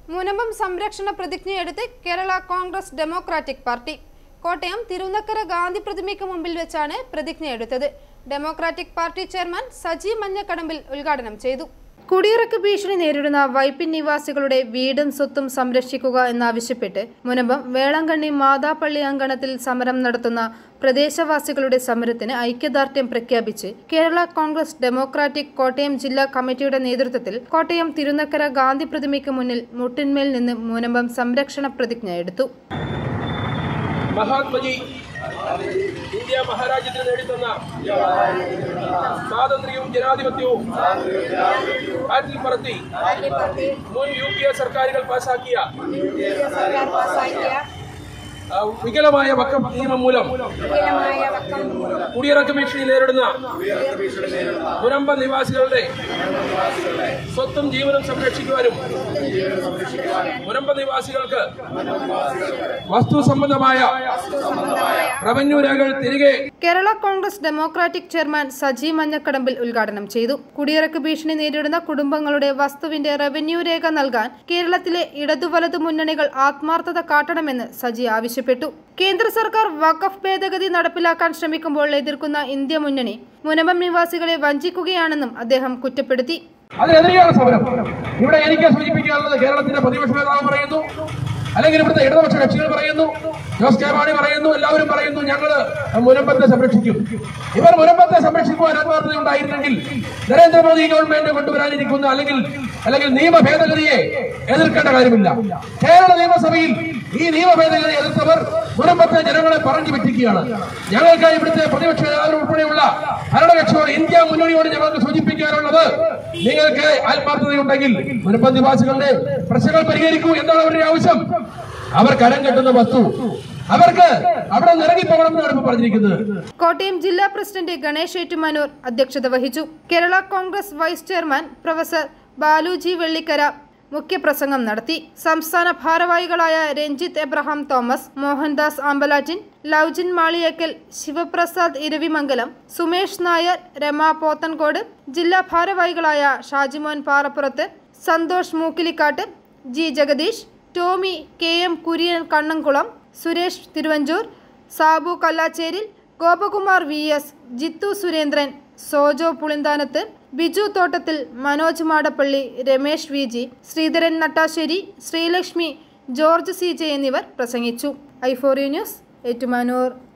മുനമ്പം സംരക്ഷണ പ്രതിജ്ഞയെടുത്ത് Kerala Congress democratic party Kottayam Thirunakkara Gandhi പ്രതിമയ്ക്ക് മുമ്പിൽ വെച്ചാണ് പ്രതിജ്ഞയെടുത്തത് democratic party chairman Saji Manjakkadambil ഉദ്ഘാടനം ചെയ്തു കുടിയിറക്ക് ഭീഷണി നേരിടുന്ന വൈപ്പിൻ നിവാസികളുടെ വീടും സ്വത്തും സംരക്ഷിക്കുക എന്നാവശ്യപ്പെട്ട് മുനമ്പം വേളങ്കണ്ണി മാതാപ്പള്ളി അങ്കണത്തിൽ സമരം നടത്തുന്ന പ്രദേശവാസികളുടെ സമരത്തിന് ഐക്യദാർഢ്യം പ്രഖ്യാപിച്ച് കേരള കോൺഗ്രസ് ഡെമോക്രാറ്റിക് കോട്ടയം ജില്ലാ കമ്മിറ്റിയുടെ നേതൃത്വത്തിൽ കോട്ടയം തിരുനക്കര ഗാന്ധി പ്രതിമയ്ക്ക് മുന്നിൽ മുട്ടിന്മേൽ നിന്ന് മുനമ്പം സംരക്ഷണ പ്രതിജ്ഞ എടുത്തു മഹാത്മജി ഇന്ത്യ മഹാരാജ്യത്തിന് നേടിത്തന്ന സ്വാതന്ത്ര്യവും ജനാധിപത്യവും കാറ്റിൽ പറത്തി മുൻ യു പി എ സർക്കാരുകൾ പാസാക്കിയ സർക്കാർ പാസാക്കിയ ആ, വികലമായ വക്കം നിയമം മൂലം വിപുലമായ വക്കം കുടിയിറക്ക ഭീഷണി നേരിടുന്ന മുനമ്പ നിവാസികളുടെ സ്വത്തും ജീവനും സംരക്ഷിക്കുവാനും മുനമ്പ നിവാസികൾക്ക് വസ്തു സംബന്ധമായ റവന്യൂ രേഖകൾ തിരികെ Kerala Congress democratic chairman Saji Manjakkadambil ഉദ്ഘാടനം ചെയ്തു കുടിയിറക്ക് ഭീഷണി നേരിടുന്ന കുടുംബങ്ങളുടെ വസ്തുവിന്റെ റവന്യൂ രേഖ നൽകാൻ കേരളത്തിലെ ഇടതു വലതു മുന്നണികൾ ആത്മാർത്ഥത കാട്ടണമെന്ന് സജി ആവശ്യപ്പെട്ടു കേന്ദ്ര സർക്കാർ വഖഫ് ഭേദഗതി നടപ്പിലാക്കാൻ ശ്രമിക്കുമ്പോൾ എതിർക്കുന്ന ഇന്ത്യ മുന്നണി മുനമ്പം നിവാസികളെ വഞ്ചിക്കുകയാണെന്നും അദ്ദേഹം കുറ്റപ്പെടുത്തി അതിനെതിരെയാണ് സമരം ഇവിടെ എനിക്ക് സൂചിപ്പിക്കാനുള്ളത് കേരളത്തിന്റെ പ്രതിപക്ഷ നേതാവ് പറയുന്നു അല്ലെങ്കിൽ ഇവിടുത്തെ ഇടതുപക്ഷ കക്ഷികൾ പറയുന്നു ജോസ് കെ മാണി പറയുന്നു എല്ലാവരും പറയുന്നു ഞങ്ങൾ മുനമ്പത്തെ സംരക്ഷിക്കും ഇവർ മുനമ്പത്തെ സംരക്ഷിക്കുവാൻ ആത്മാർത്ഥത ഉണ്ടായിരുന്നെങ്കിൽ നരേന്ദ്രമോദി ഗവൺമെന്റ് കൊണ്ടുവരാനിരിക്കുന്ന അല്ലെങ്കിൽ അല്ലെങ്കിൽ നിയമ ഭേദഗതിയെ എതിർക്കേണ്ട കാര്യമില്ല കേരള നിയമസഭയിൽ ഈ നിയമ ഭേദഗതി എതിർത്തവർ മുനമ്പത്തെ ജനങ്ങളെ പറഞ്ഞു പറ്റിക്കുകയാണ് ഞങ്ങൾക്ക് ഇവിടുത്തെ പ്രതിപക്ഷ നേതാവ് ഉൾപ്പെടെയുള്ള ഭരണകക്ഷിയോട് ഇന്ത്യ മുന്നണിയോട് ഞങ്ങൾക്ക് സൂചിപ്പിക്കാനുള്ളത് നിങ്ങൾക്ക് ആത്മാർത്ഥതയുണ്ടെങ്കിൽ മുനമ്പം നിവാസികളുടെ പ്രശ്നങ്ങൾ പരിഹരിക്കൂ എന്താണ് അവരുടെ ആവശ്യം അവർ കരം കെട്ടുന്ന വസ്തു അവർക്ക് അവിടെ നിന്ന് ഇറങ്ങിപ്പോകണമെന്നാണ് ഇപ്പൊ പറഞ്ഞിരിക്കുന്നത് കോട്ടയം ജില്ലാ പ്രസിഡന്റ് ഗണേഷ് ഏറ്റുമാനൂർ അധ്യക്ഷത വഹിച്ചു Kerala Congress vice chairman professor Baluji Vellikkara മുഖ്യപ്രസംഗം നടത്തി സംസ്ഥാന ഭാരവാഹികളായ രഞ്ജിത്ത് എബ്രഹാം തോമസ് മോഹൻദാസ് ആമ്പലാറ്റിൻ ലൗജിൻ മാളിയേക്കൽ ശിവപ്രസാദ് ഇരവിമംഗലം സുമേഷ് നായർ രമ പോത്തൻകോട് ജില്ലാ ഭാരവാഹികളായ Shajimon Parappurath Santhosh Mookkilikkattu G Jagadeesh Tommy K M Kurian Kannamkulam Suresh Thiruvanchoor Sabu Kallacheril Gopakumar V S Jithu Surendran Sojo Pulinthanath Biju Thottathil Manoj Madappally Ramesh V G Sreedharan Nattasseri Sreelakshmi George C J എന്നിവർ പ്രസംഗിച്ചു ഐഫോറി ന്യൂസ് ഏറ്റുമാനൂർ